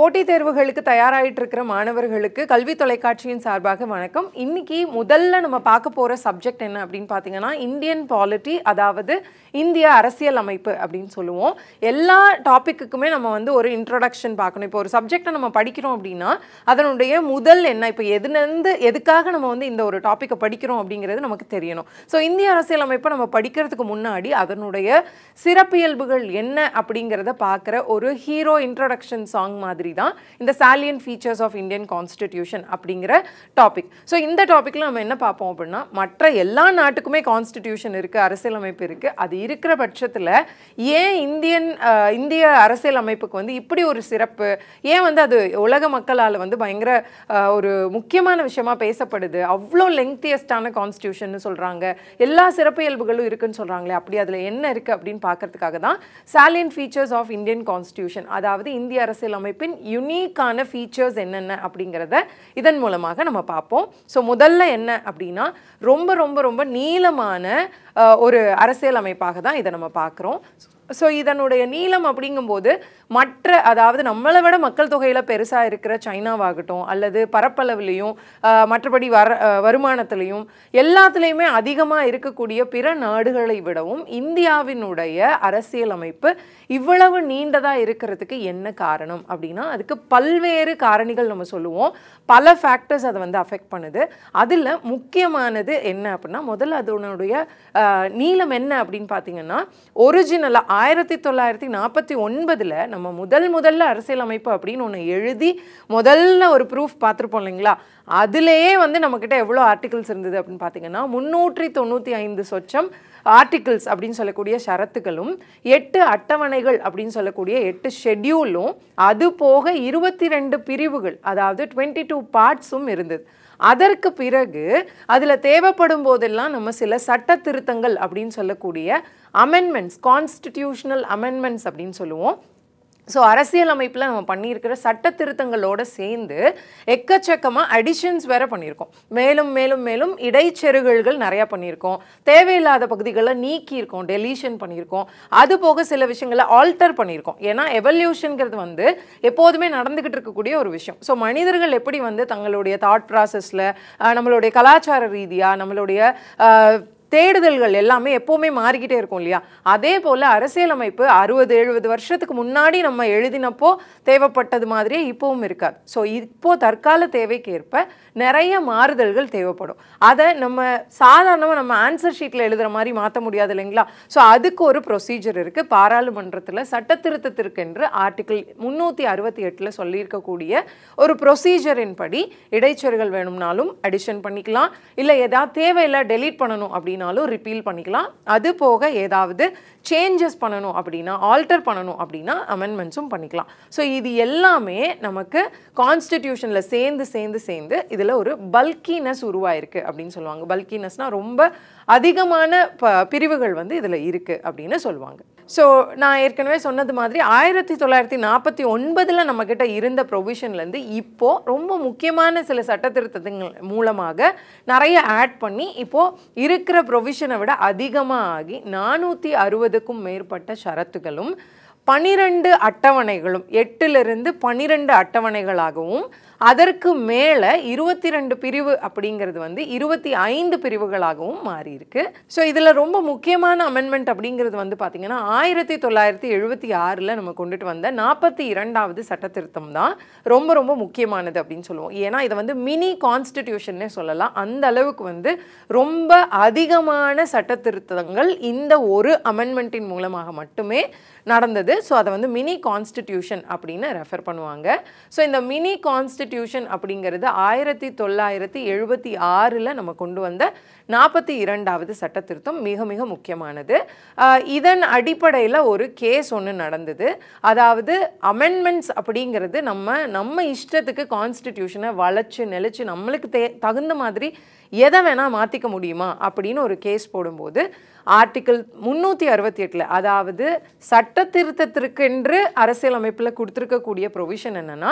போட்டித் தேர்வுகளுக்கு தயாராகிட்டு இருக்கிற மாணவர்களுக்கு கல்வி தொலைக்காட்சியின் சார்பாக வணக்கம் இன்னைக்கு முதல்ல நம்ம பார்க்க போகிற சப்ஜெக்ட் என்ன அப்படின்னு பார்த்தீங்கன்னா இந்தியன் பாலிட்டி அதாவது இந்திய அரசியல் அமைப்பு அப்படின்னு சொல்லுவோம் எல்லா டாப்பிக்குக்குமே நம்ம வந்து ஒரு இன்ட்ரொடக்ஷன் பார்க்கணும் இப்போ ஒரு சப்ஜெக்டை நம்ம படிக்கிறோம் அப்படின்னா அதனுடைய முதல் என்ன இப்போ எதுலேருந்து எதுக்காக நம்ம வந்து இந்த ஒரு டாப்பிக்கை படிக்கிறோம் அப்படிங்கிறது நமக்கு தெரியணும் ஸோ இந்திய அரசியல் அமைப்பை நம்ம படிக்கிறதுக்கு முன்னாடி அதனுடைய சிறப்பியல்புகள் என்ன அப்படிங்கிறத பார்க்குற ஒரு ஹீரோ இன்ட்ரடக்ஷன் சாங் மாதிரி தான் இந்த salient features of Indian constitution அப்படிங்கிற டாபிக் ஸோ இந்த டாப்பிக்கில் நம்ம என்ன பார்ப்போம் அப்படின்னா மற்ற எல்லா நாட்டுக்குமே கான்ஸ்டிடியூஷன் இருக்குது அரசியலமைப்பு இருக்குது அது இருக்கிற பட்சத்தில் ஏன் இந்தியன் அஹ், இந்திய அரசியல் அமைப்புக்கு வந்து இப்படி ஒரு சிறப்பு ஏன் வந்து அது உலக மக்களால் வந்து பயங்கர அஹ், ஒரு முக்கியமான விஷயமா பேசப்படுது அவ்வளோ லெங்க்தியஸ்டான கான்ஸ்டியூஷன் சொல்கிறாங்க எல்லா சிறப்பியல்புகளும் இருக்குன்னு சொல்கிறாங்களே அப்படி அதில் என்ன இருக்குது அப்படின்னு பார்க்கறதுக்காக தான் salient features of Indian constitution அதாவது இந்திய அரசியல் அமைப்பின் யுனிக்கான ஃபீச்சர்ஸ் என்னென்ன அப்படிங்கிறத இதன் மூலமாக நம்ம பார்ப்போம் ஸோ முதல்ல என்ன அப்படின்னா ரொம்ப ரொம்ப ரொம்ப நீளமான அஹ், ஒரு அரசியல் அமைப்பாக தான் இதை நம்ம பார்க்குறோம் ஸோ இதனுடைய நீளம் அப்படிங்கும்போது மற்ற அதாவது நம்மளை விட மக்கள் தொகையில் பெருசாக இருக்கிற சைனாவாகட்டும் அல்லது பரப்பளவுலேயும் ஆஹ், மற்றபடி வர ஆஹ், வருமானத்திலையும் எல்லாத்துலேயுமே அதிகமாக இருக்கக்கூடிய பிற நாடுகளை விடவும் இந்தியாவினுடைய அரசியல் அமைப்பு இவ்வளவு நீண்டதாக இருக்கிறதுக்கு என்ன காரணம் அப்படின்னா அதுக்கு பல்வேறு காரணிகள் நம்ம சொல்லுவோம் பல ஃபேக்டர்ஸ் அதை வந்து அஃபெக்ட் பண்ணுது அதில் முக்கியமானது என்ன அப்படின்னா முதல்ல அதனுடைய ஆஹ், நீளம் என்ன அப்படின்னு பார்த்தீங்கன்னா ஒரிஜினலாக ஆயிரத்தி தொள்ளாயிரத்தி நாற்பத்தி ஒன்பதில் நம்ம முதல் முதல்ல அரசியலமைப்பு அப்படின்னு ஒன்று எழுதி முதல்ல ஒரு ப்ரூஃப் பார்த்துருப்போம் இல்லைங்களா அதுலேயே வந்து நம்மக்கிட்ட எவ்வளோ ஆர்டிகல்ஸ் இருந்தது அப்படின்னு பார்த்தீங்கன்னா முந்நூற்றி தொண்ணூற்றி ஐந்து சொச்சம் ஆர்டிகிள்ஸ் அப்படின்னு சொல்லக்கூடிய ஷரத்துகளும் எட்டு அட்டவணைகள் அப்படின்னு சொல்லக்கூடிய எட்டு ஷெட்யூலும் அது போக இருபத்தி ரெண்டு பிரிவுகள் அதாவது டுவெண்ட்டி டூ பார்ட்ஸும் இருந்தது அதற்கு பிறகு அதில் தேவைப்படும் போதெல்லாம் நம்ம சில சட்ட திருத்தங்கள் அப்படின்னு சொல்லக்கூடிய அமெண்ட்மெண்ட்ஸ் கான்ஸ்டிடியூஷனல் அமெண்ட்மெண்ட்ஸ் அப்படின்னு சொல்லுவோம் ஸோ அரசியல் அமைப்பில் நம்ம பண்ணியிருக்கிற சட்ட திருத்தங்களோட சேர்ந்து எக்கச்சக்கமாக அடிஷன்ஸ் வேற பண்ணியிருக்கோம் மேலும் மேலும் மேலும் இடைச்செருகல்கள் நிறையா பண்ணியிருக்கோம் தேவையில்லாத பகுதிகளை நீக்கியிருக்கோம் டெலீஷன் பண்ணியிருக்கோம் அது போக சில விஷயங்களை ஆல்டர் பண்ணியிருக்கோம் ஏன்னா எவல்யூஷனுங்கிறது வந்து எப்போதுமே நடந்துக்கிட்டு இருக்கக்கூடிய ஒரு விஷயம் ஸோ மனிதர்கள் எப்படி வந்து தங்களுடைய தாட் ப்ராசஸில் நம்மளுடைய கலாச்சார ரீதியாக நம்மளுடைய ஆஹ், தேடுதல்கள் எல்லாமே எப்போவுமே மாறிக்கிட்டே இருக்கும் இல்லையா அதே போல் அரசியலமைப்பு அறுபது எழுபது வருஷத்துக்கு முன்னாடி நம்ம எழுதினப்போ தேவைப்பட்டது மாதிரியே இப்போவும் இருக்காது ஸோ இப்போ தற்கால தேவைக்கு ஏற்ப நிறைய மாறுதல்கள் தேவைப்படும் அதை நம்ம சாதாரணமாக நம்ம ஆன்சர் ஷீட்டில் எழுதுகிற மாதிரி மாற்ற முடியாது இல்லைங்களா ஸோ அதுக்கு ஒரு ப்ரொசீஜர் இருக்குது பாராளுமன்றத்தில் சட்ட திருத்தத்திற்கென்று ஆர்டிகிள் முந்நூற்றி அறுபத்தி எட்டில் சொல்லியிருக்கக்கூடிய ஒரு ப்ரொசீஜரின் படி இடைச்செருகள் வேணும்னாலும் அடிஷன் பண்ணிக்கலாம் இல்லை ஏதாவது தேவையில்லை டெலீட் பண்ணணும் அப்படின்னாலும் ரிப்பீல் பண்ணிக்கலாம் அது போக ஏதாவது சேஞ்சஸ் பண்ணணும் அப்படின்னா ஆல்டர் பண்ணணும் அப்படின்னா அமெண்ட்மெண்ட்ஸும் பண்ணிக்கலாம் ஸோ இது எல்லாமே நமக்கு கான்ஸ்டிடியூஷனில் சேர்ந்து சேர்ந்து சேர்ந்து இதில் ஒரு பல்கினஸ் உருவாயிருக்கு அப்படின்னு சொல்லுவாங்க பல்கினஸ்னால் ரொம்ப அதிகமான ப பிரிவுகள் வந்து இதில் இருக்குது அப்படின்னு சொல்லுவாங்க ஸோ நான் ஏற்கனவே சொன்னது மாதிரி ஆயிரத்தி தொள்ளாயிரத்தி நாற்பத்தி ஒன்பதில் நம்மக்கிட்ட இருந்த ப்ரொவிஷன்லேருந்து இப்போது ரொம்ப முக்கியமான சில சட்டத்திருத்தங்கள் மூலமாக நிறைய ஆட் பண்ணி இப்போது இருக்கிற ப்ரொவிஷனை விட அதிகமாக ஆகி நானூற்றி அறுபதுக்கும் மேற்பட்ட ஷரத்துகளும் பனிரெண்டு அட்டவணைகளும் எட்டிலிருந்து பனிரெண்டு அட்டவணைகளாகவும் அதற்கு மேலே இருபத்தி ரெண்டு பிரிவு அப்படிங்கிறது வந்து இருபத்தி ஐந்து பிரிவுகளாகவும் மாறி இருக்கு ஸோ இதில் ரொம்ப முக்கியமான அமெண்ட்மெண்ட் அப்படிங்கிறது வந்து பார்த்தீங்கன்னா ஆயிரத்தி தொள்ளாயிரத்தி எழுபத்தி ஆறில் நம்ம கொண்டுட்டு வந்த நாற்பத்தி இரண்டாவது சட்டத்திருத்தம் தான் ரொம்ப ரொம்ப முக்கியமானது அப்படின்னு சொல்லுவோம் ஏன்னா இதை வந்து மினி கான்ஸ்டிடியூஷன்னே சொல்லலாம் அந்த அளவுக்கு வந்து ரொம்ப அதிகமான சட்டத்திருத்தங்கள் இந்த ஒரு அமெண்ட்மெண்ட்டின் மூலமாக மட்டுமே நடந்தது ஸோ அதை வந்து மினி கான்ஸ்டிடியூஷன் அப்படின்னு ரெஃபர் பண்ணுவாங்க ஸோ இந்த மினி கான்ஸ்டிடியூஷன் அப்படிங்கிறது ஆயிரத்தி தொள்ளாயிரத்தி எழுபத்தி ஆறில் நம்ம கொண்டு வந்த நாற்பத்தி இரண்டாவது சட்ட திருத்தம் மிக மிக முக்கியமானது ஆஹ் இதன் அடிப்படையில் ஒரு கேஸ் ஒன்று நடந்தது அதாவது அமெண்ட்மெண்ட்ஸ் அப்படிங்கிறது நம்ம நம்ம இஷ்டத்துக்கு கான்ஸ்டிடியூஷனை வளைச்சு நெளிச்சு நம்மளுக்கு தே தகுந்த மாதிரி எதை வேணால் மாற்றிக்க முடியுமா அப்படின்னு ஒரு கேஸ் போடும்போது ஆர்டிக்கிள் முந்நூற்றி அறுபத்தி எட்டில் அதாவது சட்ட திருத்தத்திற்கென்று அரசியலமைப்பில் கொடுத்துருக்கக்கூடிய ப்ரொவிஷன் என்னென்னா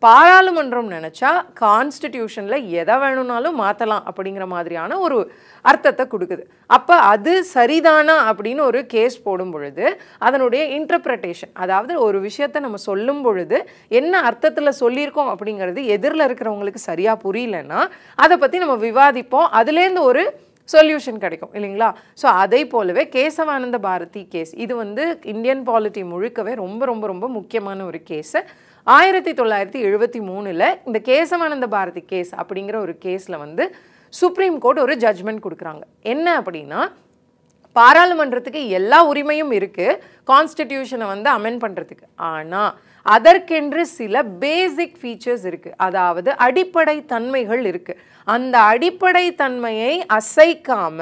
பாராளுமன்றம் நினச்சா கான்ஸ்டிடியூஷனில் எதை வேணும்னாலும் மாற்றலாம் அப்படிங்கிற மாதிரியான ஒரு அர்த்தத்தை கொடுக்குது அப்போ அது சரிதானா அப்படின்னு ஒரு கேஸ் போடும் பொழுது அதனுடைய இன்டர்பிரட்டேஷன் அதாவது ஒரு விஷயத்தை நம்ம சொல்லும் பொழுது என்ன அர்த்தத்தில் சொல்லியிருக்கோம் அப்படிங்கிறது எதிரில் இருக்கிறவங்களுக்கு சரியாக புரியலன்னா அதை பற்றி நம்ம விவாதிப்போம் அதுலேருந்து ஒரு சொல்யூஷன் கிடைக்கும் இல்லைங்களா ஸோ அதை போலவே கேசவானந்த பாரதி கேஸ் இது வந்து இந்தியன் பாலிட்டி முழுக்கவே ரொம்ப ரொம்ப ரொம்ப முக்கியமான ஒரு கேஸு ஆயிரத்தி தொள்ளாயிரத்தி எழுபத்தி மூணில் இந்த கேசவானந்த பாரதி கேஸ் அப்படிங்கிற ஒரு கேஸில் வந்து சுப்ரீம் கோர்ட் ஒரு ஜட்ஜ்மெண்ட் கொடுக்குறாங்க என்ன அப்படின்னா பாராளுமன்றத்துக்கு எல்லா உரிமையும் இருக்குது கான்ஸ்டிடியூஷனை வந்து அமெண்ட் பண்ணுறதுக்கு ஆனால் அதற்கென்று சில பேசிக் ஃபீச்சர்ஸ் இருக்குது அதாவது அடிப்படை தன்மைகள் இருக்குது அந்த அடிப்படை தன்மையை அசைக்காம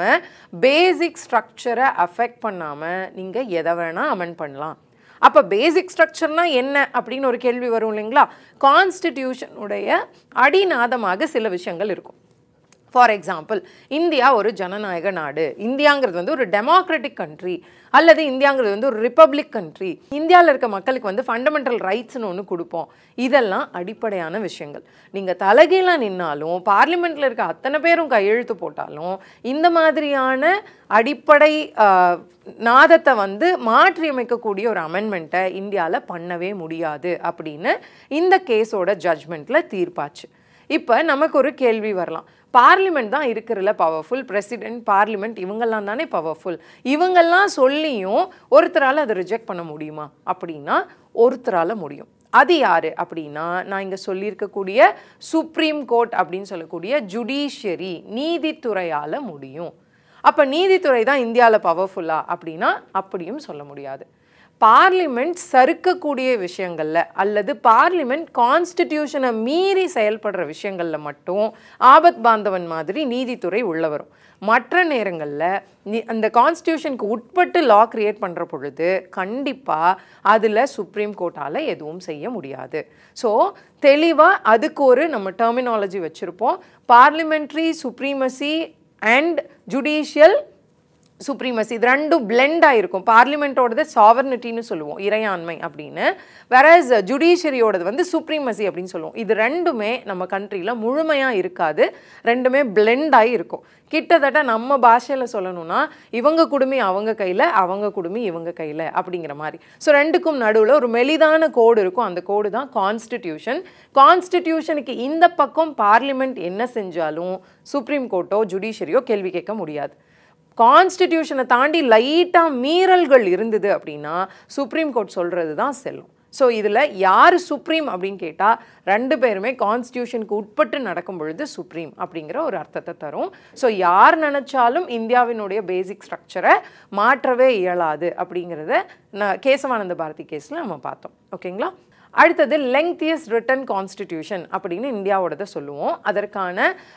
பேசிக் ஸ்ட்ரக்சரை அஃபெக்ட் பண்ணாமல் நீங்கள் எதை வேணால் அமெண்ட் பண்ணலாம் அப்போ பேசிக் ஸ்ட்ரக்சர்னா என்ன அப்படின்னு ஒரு கேள்வி வரும் இல்லைங்களா கான்ஸ்டிடியூஷனுடைய அடிநாதமாக சில விஷயங்கள் இருக்கும் ஃபார் எக்ஸாம்பிள் இந்தியா ஒரு ஜனநாயக நாடு இந்தியாங்கிறது வந்து ஒரு டெமோக்ராட்டிக் கண்ட்ரி அல்லது இந்தியாங்கிறது வந்து ஒரு ரிப்பப்ளிக் கண்ட்ரி இந்தியாவில் இருக்க மக்களுக்கு வந்து ஃபண்டமெண்டல் ரைட்ஸ்னு ஒன்று கொடுப்போம் இதெல்லாம் அடிப்படையான விஷயங்கள் நீங்கள் தலைகீழாக நின்னாலும் பார்லிமெண்ட்டில் இருக்க அத்தனை பேரும் கையெழுத்து போட்டாலும் இந்த மாதிரியான அடிப்படை ஆஹ், நாதத்தை வந்து மாற்றியமைக்கக்கூடிய ஒரு அமெண்ட்மெண்ட்டை இந்தியாவில் பண்ணவே முடியாது அப்படின்னு இந்த கேஸோட ஜட்ஜ்மெண்ட்டில் தீர்ப்பாச்சு இப்போ நமக்கு ஒரு கேள்வி வரலாம் பார்லிமெண்ட் தான் இருக்கிறதுல பவர்ஃபுல் பிரசிடென்ட் பார்லிமெண்ட் இவங்கெல்லாம் தானே பவர்ஃபுல் இவங்கெல்லாம் சொல்லியும் ஒருத்தரால் அதை ரிஜெக்ட் பண்ண முடியுமா அப்படின்னா ஒருத்தரால் முடியும் அது யாரு அப்படின்னா நான் இங்கே சொல்லியிருக்கக்கூடிய சுப்ரீம் கோர்ட் அப்படின்னு சொல்லக்கூடிய ஜுடிஷியரி நீதித்துறையால் முடியும் அப்போ நீதித்துறை தான் இந்தியாவில் பவர்ஃபுல்லா அப்படின்னா அப்படியும் சொல்ல முடியாது பார்லிமெண்ட் சறுக்கக்கூடிய விஷயங்களில் அல்லது பார்லிமெண்ட் கான்ஸ்டிடியூஷனை மீறி செயல்படுற விஷயங்களில் மட்டும் ஆபத் பாந்தவன் மாதிரி நீதித்துறை உள்ள வரும் மற்ற நேரங்களில் அந்த கான்ஸ்டியூஷனுக்கு உட்பட்டு லா கிரியேட் பண்ணுற பொழுது கண்டிப்பாக அதில் சுப்ரீம் கோர்ட்டால் எதுவும் செய்ய முடியாது ஸோ தெளிவாக அதுக்கு ஒரு நம்ம டெர்மினாலஜி வச்சுருப்போம் parliamentary supremacy and judicial supremacy இது ரெண்டும் பிளெண்ட் ஆயிருக்கும் பார்லிமெண்ட்டோடது சாவர்னிட்டின்னு சொல்லுவோம் இறையாண்மை அப்படின்னு வேறஸ் ஜுடிஷியரியோடது வந்து சுப்ரீமசி அப்படின்னு சொல்லுவோம் இது ரெண்டுமே நம்ம கண்ட்ரியில் முழுமையாக இருக்காது ரெண்டுமே பிளெண்ட் ஆகி இருக்கும் கிட்டத்தட்ட நம்ம பாஷையில் சொல்லணும்னா இவங்க குடுமி அவங்க கையில் அவங்க குடுமி இவங்க கையில் அப்படிங்கிற மாதிரி ஸோ ரெண்டுக்கும் நடுவில் ஒரு மெலிதான கோடு இருக்கும் அந்த கோடு தான் கான்ஸ்டிடியூஷன் கான்ஸ்டிடியூஷனுக்கு இந்த பக்கம் பார்லிமெண்ட் என்ன செஞ்சாலும் சுப்ரீம் கோர்ட்டோ ஜுடிஷியரியோ கேள்வி கேட்க முடியாது கான்ஸ்டிடியூஷனை தாண்டி லைட்டாக மீறல்கள் இருந்தது அப்படின்னா சுப்ரீம் கோர்ட் சொல்கிறது தான் செல்லும் ஸோ இதில் யார் சுப்ரீம் அப்படின்னு கேட்டால் ரெண்டு பேருமே கான்ஸ்டியூஷனுக்கு உட்பட்டு நடக்கும் பொழுது சுப்ரீம் அப்படிங்கிற ஒரு அர்த்தத்தை தரும் ஸோ யார் நினச்சாலும் இந்தியாவினுடைய பேசிக் ஸ்ட்ரக்சரை மாற்றவே இயலாது அப்படிங்கிறத நான் கேசவானந்த பாரதி கேஸில் நம்ம பார்த்தோம் ஓகேங்களா அடுத்தது லெங்தியஸ்ட் ரிட்டன் கான்ஸ்டிடியூஷன் அப்படின்னு இந்தியாவோடத சொல்லுவோம் அதற்கான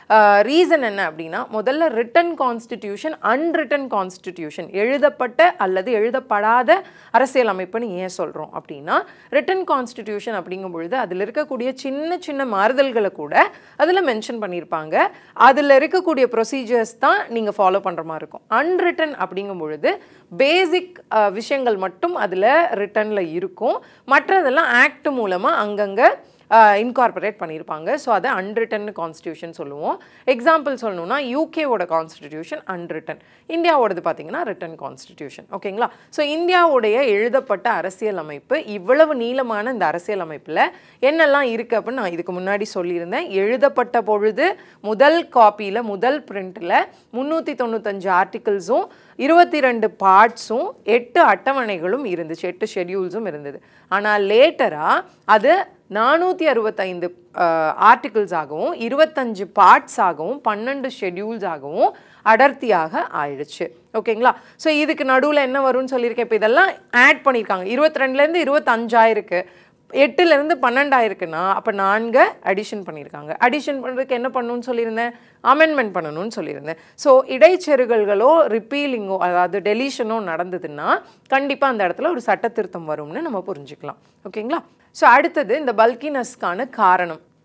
ரீசன் என்ன அப்படின்னா முதல்ல ரிட்டன் கான்ஸ்டிடியூஷன் அன்ரிட்டன் கான்ஸ்டிடியூஷன் எழுதப்பட்ட அல்லது எழுதப்படாத அரசியல் அமைப்புன்னு ஏன் சொல்கிறோம் அப்படின்னா ரிட்டன் கான்ஸ்டிடியூஷன் அப்படிங்கும் பொழுது அதில் இருக்கக்கூடிய சின்ன சின்ன மாறுதல்களை கூட அதில் மென்ஷன் பண்ணியிருப்பாங்க அதில் இருக்கக்கூடிய ப்ரொசீஜர்ஸ் தான் நீங்கள் ஃபாலோ பண்ணுற மாதிரி இருக்கும் அன்ரிட்டன் அப்படிங்கும் பொழுது பேசிக் விஷயங்கள் மட்டும் அதில் ரிட்டனில் இருக்கும் மற்றதெல்லாம் ஆக்ட் மூலமாக அங்கங்கே இன்கார்பரேட் பண்ணியிருப்பாங்க ஸோ அதை அன்ரிட்டன் கான்ஸ்டியூஷன் சொல்லுவோம் எக்ஸாம்பிள் சொல்லணும்னா யூகேவோட கான்ஸ்டிடியூஷன் அன்ரிட்டன் இந்தியாவோடது பார்த்தீங்கன்னா ரிட்டன் கான்ஸ்டிடியூஷன் ஓகேங்களா ஸோ இந்தியாவுடைய எழுதப்பட்ட அரசியல் அமைப்பு இவ்வளவு நீளமான இந்த அரசியல் அமைப்பில் என்னெல்லாம் இருக்குது அப்படின்னு நான் இதுக்கு முன்னாடி சொல்லியிருந்தேன் எழுதப்பட்ட பொழுது முதல் காப்பியில் முதல் பிரிண்ட்டில் முந்நூற்றி தொண்ணூத்தஞ்சு ஆர்டிகிள்ஸும் இருபத்தி ரெண்டு பார்ட்ஸும் எட்டு அட்டவணைகளும் இருந்துச்சு எட்டு ஷெட்யூல்ஸும் இருந்தது ஆனால் லேட்டராக அது நானூற்றி அறுபத்தைந்து ஆர்டிகிள்ஸ் ஆகவும் இருபத்தஞ்சு பார்ட்ஸ் ஆகவும் பன்னெண்டு ஷெட்யூல்ஸ் ஆகவும் அடர்த்தியாக ஆயிடுச்சு ஓகேங்களா ஸோ இதுக்கு நடுவில் என்ன வரும்னு சொல்லியிருக்கேன் இப்போ இதெல்லாம் ஆட் பண்ணியிருக்காங்க இருபத்தி ரெண்டுலேருந்து இருபத்தஞ்சாயிருக்கு எட்டுலேருந்து பன்னெண்டாயிருக்குன்னா அப்போ நான்கு அடிஷன் பண்ணியிருக்காங்க அடிஷன் பண்ணுறதுக்கு என்ன பண்ணணும்னு சொல்லியிருந்தேன் அமெண்ட்மெண்ட் பண்ணணும்னு சொல்லியிருந்தேன் ஸோ இடைச்செருகல்களோ ரிப்பீலிங்கோ அதாவது டெலிஷனோ நடந்ததுன்னா கண்டிப்பாக அந்த இடத்துல ஒரு சட்ட திருத்தம் வரும்னு நம்ம புரிஞ்சுக்கலாம் ஓகேங்களா ஸோ அடுத்தது இந்த பல்கினஸ்க்கான காரணம்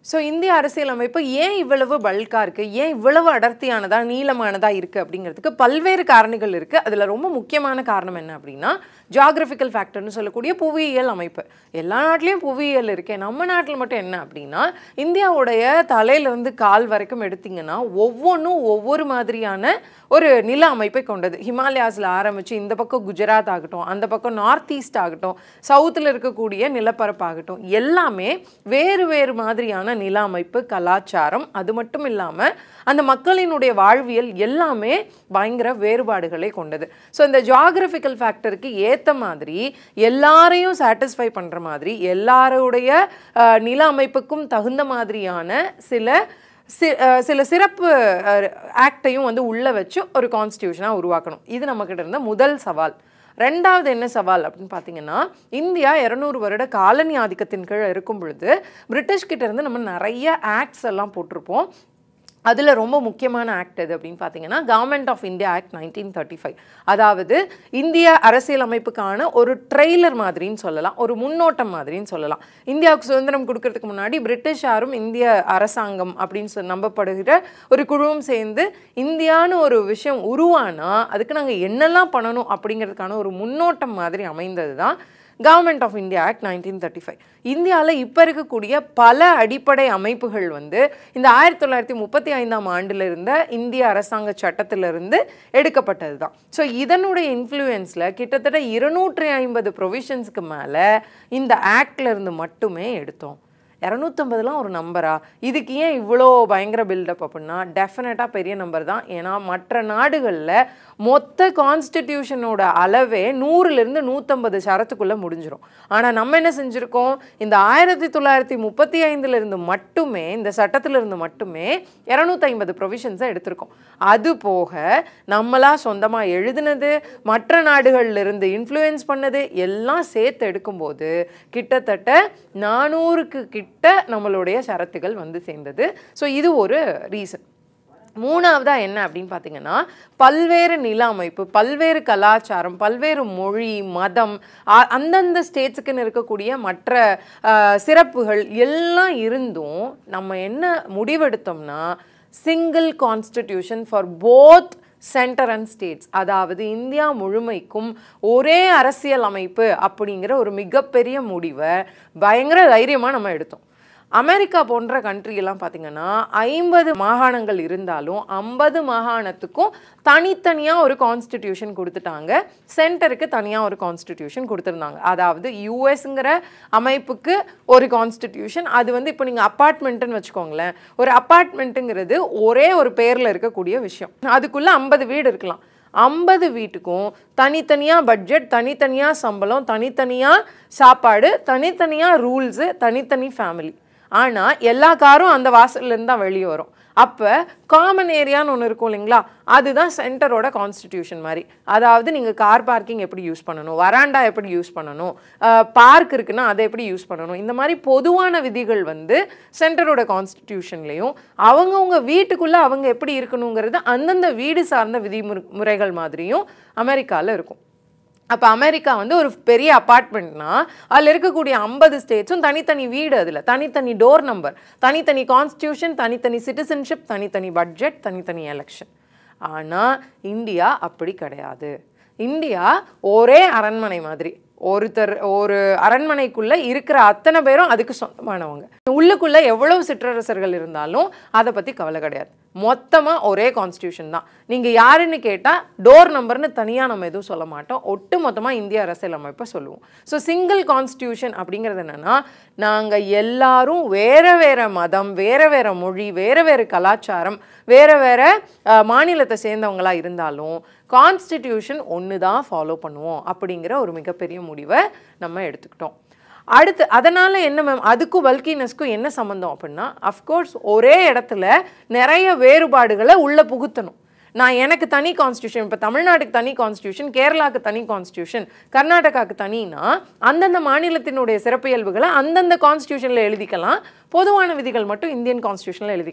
ஸோ இந்திய அரசியலமைப்பு ஏன் இவ்வளவு பல்காக இருக்குது ஏன் இவ்வளவு அடர்த்தியானதா நீளமானதா இருக்குது அப்படிங்கிறதுக்கு பல்வேறு காரணிகள் இருக்குது அதில் ரொம்ப முக்கியமான காரணம் என்ன அப்படின்னா ஜியாகிரபிக்கல் ஃபேக்டர்னு சொல்லக்கூடிய புவியியல் அமைப்பு எல்லா நாட்டிலையும் புவியியல் இருக்கே நம்ம நாட்டில் மட்டும் என்ன அப்படின்னா இந்தியாவுடைய தலையிலேருந்து கால் வரைக்கும் எடுத்தீங்கன்னா ஒவ்வொன்றும் ஒவ்வொரு மாதிரியான ஒரு நில அமைப்பை கொண்டது ஹிமாலயாஸில் ஆரம்பித்து இந்த பக்கம் குஜராத் ஆகட்டும் அந்த பக்கம் நார்த் ஈஸ்ட் ஆகட்டும் சவுத்தில் இருக்கக்கூடிய நிலப்பரப்பாகட்டும் எல்லாமே வேறு வேறு மாதிரியான நில அமைப்பு கலாச்சாரம் அது மட்டும் இல்லாமல் அந்த மக்களினுடைய வாழ்வியல் எல்லாமே பயங்கர வேறுபாடுகளை கொண்டது ஸோ இந்த ஜியாகிரபிக்கல் ஃபேக்டருக்கு ஏற்ற மாதிரி எல்லாரையும் சாட்டிஸ்ஃபை பண்ணுற மாதிரி எல்லாருடைய அஹ், நில அமைப்புக்கும் தகுந்த மாதிரியான சில சி- அஹ் சில சிறப்பு ஆக்டையும் வந்து உள்ளே வச்சு ஒரு கான்ஸ்டியூஷனாக உருவாக்கணும் இது நம்மக்கிட்ட இருந்த முதல் சவால் ரெண்டாவது என்ன சவால் அப்படின்னு பார்த்தீங்கன்னா இந்தியா இரநூறு வருட காலனி ஆதிக்கத்தின் கீழே இருக்கும் பொழுது பிரிட்டிஷ் கிட்ட இருந்து நம்ம நிறைய ஆக்ட்ஸ் எல்லாம் போட்டிருப்போம் அதில் ரொம்ப முக்கியமான ஆக்ட் எது அப்படின்னு பார்த்தீங்கன்னா Government of India Act nineteen thirty five அதாவது இந்திய அரசியலமைப்புக்கான ஒரு ட்ரெய்லர் மாதிரின்னு சொல்லலாம் ஒரு முன்னோட்டம் மாதிரின்னு சொல்லலாம் இந்தியாவுக்கு சுதந்திரம் கொடுக்கறதுக்கு முன்னாடி பிரிட்டிஷாரும் இந்திய அரசாங்கம் அப்படின்னு சொல்லி நம்பப்படுகிற ஒரு குழுவும் சேர்ந்து இந்தியான்னு ஒரு விஷயம் உருவானா அதுக்கு நாங்கள் என்னெல்லாம் பண்ணணும் அப்படிங்கிறதுக்கான ஒரு முன்னோட்டம் மாதிரி அமைந்தது தான் Government of India Act nineteen thirty five இந்தியாவில் இப்போ இருக்கக்கூடிய பல அடிப்படை அமைப்புகள் வந்து இந்த ஆயிரத்தி தொள்ளாயிரத்தி முப்பத்தி ஐந்தாம் ஆண்டில் இருந்த இந்திய அரசாங்க சட்டத்திலிருந்து எடுக்கப்பட்டது தான் ஸோ இதனுடைய இன்ஃப்ளூயன்ஸில் கிட்டத்தட்ட இருநூற்றி ஐம்பது ப்ரொவிஷன்ஸ்க்கு மேலே இந்த ஆக்ட்ல இருந்து மட்டுமே எடுத்தோம் இரநூத்தம்பதுலாம் ஒரு நம்பரா இதுக்கு ஏன் இவ்வளோ பயங்கர பில்டப் அப்படின்னா டெஃபினட்டாக பெரிய நம்பர் தான் ஏன்னா மற்ற நாடுகளில் மொத்த கான்ஸ்டிடியூஷனோட அளவே நூறுலேருந்து நூற்றம்பது சரத்துக்குள்ளே முடிஞ்சிரும் ஆனால் நம்ம என்ன செஞ்சுருக்கோம் இந்த ஆயிரத்தி தொள்ளாயிரத்தி முப்பத்தி ஐந்துலேருந்து மட்டுமே இந்த சட்டத்திலிருந்து மட்டுமே இரநூத்தி ஐம்பது ப்ரொவிஷன்ஸை எடுத்திருக்கோம் அது போக நம்மளா சொந்தமாக எழுதுனது மற்ற நாடுகள்ல இருந்து இன்ஃப்ளூயன்ஸ் பண்ணது எல்லாம் சேர்த்து எடுக்கும்போது கிட்டத்தட்ட நானூறுக்கு கிட்ட நம்மளுடைய சரத்துகள் வந்து சேர்ந்தது ஸோ இது ஒரு ரீசன் மூணாவதா என்ன அப்படின்னு பார்த்தீங்கன்னா பல்வேறு நில அமைப்பு பல்வேறு கலாச்சாரம் பல்வேறு மொழி மதம் அ- அந்தந்த ஸ்டேட்ஸுக்குன்னு இருக்கக்கூடிய மற்ற அஹ், சிறப்புகள் எல்லாம் இருந்தும் நம்ம என்ன முடிவெடுத்தோம்னா single constitution for both centre and states அதாவது இந்தியா முழுமைக்கும் ஒரே அரசியல் அமைப்பு அப்படிங்கிற ஒரு மிகப்பெரிய முடிவை பயங்கர தைரியமாக நம்ம எடுத்தோம் அமெரிக்கா போன்ற country எல்லாம் பார்த்தீங்கன்னா ஐம்பது மாகாணங்கள் இருந்தாலும் ஐம்பது மாகாணத்துக்கும் தனித்தனியாக ஒரு கான்ஸ்டிடியூஷன் கொடுத்துட்டாங்க சென்டருக்கு தனியாக ஒரு கான்ஸ்டிடியூஷன் கொடுத்துருந்தாங்க அதாவது யூஎஸ்ங்கிற அமைப்புக்கு ஒரு கான்ஸ்டிடியூஷன் அது வந்து இப்போ நீங்கள் அப்பார்ட்மெண்ட்டுன்னு வச்சுக்கோங்களேன் ஒரு அப்பார்ட்மெண்ட்டுங்கிறது ஒரே ஒரு பேரில் இருக்கக்கூடிய விஷயம் அதுக்குள்ளே ஐம்பது வீடு இருக்கலாம் ஐம்பது வீட்டுக்கும் தனித்தனியாக பட்ஜெட் தனித்தனியாக சம்பளம் தனித்தனியாக சாப்பாடு தனித்தனியாக ரூல்ஸு தனித்தனி ஃபேமிலி ஆனால் எல்லா காரும் அந்த வாசல்லேருந்து தான் வெளியே வரும் அப்போ காமன் ஏரியான்னு ஒன்று இருக்கும் இல்லைங்களா அதுதான் சென்டரோட கான்ஸ்டிடியூஷன் மாதிரி அதாவது நீங்கள் கார் பார்க்கிங் எப்படி யூஸ் பண்ணணும் வராண்டா எப்படி யூஸ் பண்ணணும் பார்க் இருக்குன்னா அதை எப்படி யூஸ் பண்ணணும் இந்த மாதிரி பொதுவான விதிகள் வந்து சென்டரோட கான்ஸ்டிடியூஷன்லேயும் அவங்கவுங்க வீட்டுக்குள்ளே அவங்க எப்படி இருக்கணுங்கிறது அந்தந்த வீடு சார்ந்த விதிமுறை முறைகள் மாதிரியும் அமெரிக்காவில் இருக்கும் அப்போ அமெரிக்கா வந்து ஒரு பெரிய அப்பார்ட்மெண்ட்னா அதில் இருக்கக்கூடிய ஐம்பது ஸ்டேட்ஸும் தனித்தனி வீடு அதில் தனித்தனி டோர் நம்பர் தனித்தனி கான்ஸ்டியூஷன் தனித்தனி சிட்டிசன்ஷிப் தனித்தனி பட்ஜெட் தனித்தனி எலெக்ஷன் ஆனால் இந்தியா அப்படி கிடையாது இந்தியா ஒரே அரண்மனை மாதிரி ஒருத்தர் ஒரு அரண்மனைக்குள்ள இருக்கிற அத்தனை பேரும் அதுக்கு சொந்தமானவங்க உள்ளுக்குள்ள எவ்வளவு சிற்றரசர்கள் இருந்தாலும் அதை பத்தி கவலை கிடையாது மொத்தமா ஒரே கான்ஸ்டியூஷன் தான் நீங்க யாருன்னு கேட்டா டோர் நம்பர்னு தனியா நம்ம எதுவும் சொல்ல மாட்டோம் ஒட்டு மொத்தமா இந்திய அரசியலமைப்பை சொல்லுவோம் ஸோ சிங்கிள் கான்ஸ்டியூஷன் அப்படிங்கிறது என்னன்னா நாங்க எல்லாரும் வேற வேற மதம் வேற வேற மொழி வேற வேற கலாச்சாரம் வேற வேற அஹ், மாநிலத்தை சேர்ந்தவங்களா இருந்தாலும் கான்ஸ்டிடியூஷன் ஒன்று தான் ஃபாலோ பண்ணுவோம் அப்படிங்கிற ஒரு மிகப்பெரிய முடிவை நம்ம எடுத்துக்கிட்டோம் அடுத்து அதனால் என்ன மேம் அதுக்கும் வல்கினஸ்க்கும் என்ன சம்மந்தம் அப்படின்னா அஃப்கோர்ஸ் ஒரே இடத்துல நிறைய வேறுபாடுகளை உள்ளே புகுத்தணும் நான் எனக்கு தனி கான்ஸ்டியூஷன் இப்போ தமிழ்நாட்டுக்கு தனி கான்ஸ்டியூஷன் கேரளாவுக்கு தனி கான்ஸ்டியூஷன் கர்நாடகாவுக்கு தனினா அந்தந்த மாநிலத்தினுடைய சிறப்பியல்புகளை அந்தந்த கான்ஸ்டியூஷனில் எழுதிக்கலாம் பொதுவான விதிகள் மட்டும் இந்தியன் கான்ஸ்டியூஷனில் எழுதிக்கலாம்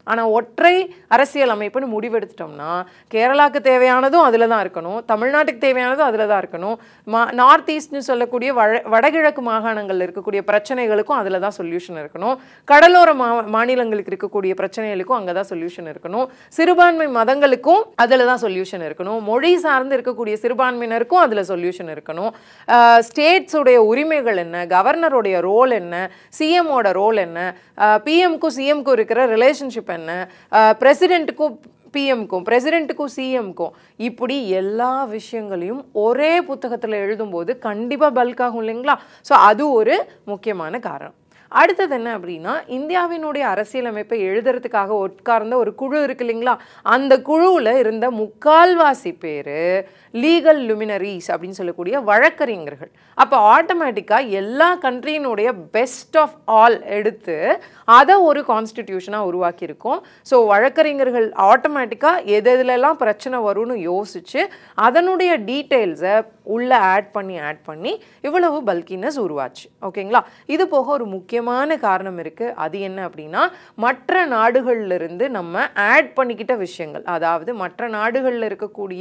ஆனால் ஒற்றை அரசியல் அமைப்புன்னு முடிவெடுத்துட்டோம்னா கேரளாக்கு தேவையானதும் அதில் தான் இருக்கணும் தமிழ்நாட்டுக்கு தேவையானதும் அதில் தான் இருக்கணும் மா நார்த் ஈஸ்ட்னு சொல்லக்கூடிய வட வடகிழக்கு மாகாணங்களில் இருக்கக்கூடிய பிரச்சனைகளுக்கும் அதில் தான் சொல்யூஷன் இருக்கணும் கடலோர மா மாநிலங்களுக்கு இருக்கக்கூடிய பிரச்சனைகளுக்கும் அங்கே தான் சொல்யூஷன் இருக்கணும் சிறுபான்மை மதங்களுக்கும் அதில் தான் சொல்யூஷன் இருக்கணும் மொழி சார்ந்து இருக்கக்கூடிய சிறுபான்மையினருக்கும் அதில் சொல்யூஷன் இருக்கணும் ஸ்டேட்ஸுடைய உரிமைகள் என்ன கவர்னருடைய ரோல் என்ன சிஎம்மோட ரோல் என்ன பிஎம்க்கும் சிஎம்க்கும் இருக்கிற ரிலேஷன்ஷிப் என்ன பிரசிடென்ட்டுக்கும் பிஎம்க்கும் பிரசிடென்ட்டுக்கும் சிஎம்க்கும் இப்படி எல்லா விஷயங்களையும் ஒரே புத்தகத்தில் எழுதும்போது கண்டிப்பாக பல்க் ஆகும் இல்லைங்களா ஸோ அது ஒரு முக்கியமான காரணம் அடுத்தது என்ன அப்படின்னா இந்தியாவினுடைய அரசியலமைப்பை எழுதுறதுக்காக உட்கார்ந்த ஒரு குழு இருக்கு இல்லைங்களா அந்த குழுவில் இருந்த முக்கால்வாசி பேர் லீகல் லுமினரிஸ் அப்படின்னு சொல்லக்கூடிய வழக்கறிஞர்கள் அப்போ ஆட்டோமேட்டிக்காக எல்லா கண்ட்ரியினுடைய பெஸ்ட் ஆஃப் ஆல் எடுத்து அதை ஒரு கான்ஸ்டிடியூஷனாக உருவாக்கியிருக்கோம் ஸோ வழக்கறிஞர்கள் ஆட்டோமேட்டிக்காக எது எதுலெல்லாம் பிரச்சனை வரும்னு யோசிச்சு அதனுடைய டீட்டெயில்ஸை உள்ளே ஆட் பண்ணி ஆட் பண்ணி இவ்வளவு பல்கினஸ் உருவாச்சு ஓகேங்களா இது போக ஒரு முக்கியமான காரணம் இருக்குது அது என்ன அப்படின்னா மற்ற நாடுகள்ல இருந்து நம்ம ஆட் பண்ணிக்கிட்ட விஷயங்கள் அதாவது மற்ற நாடுகளில் இருக்கக்கூடிய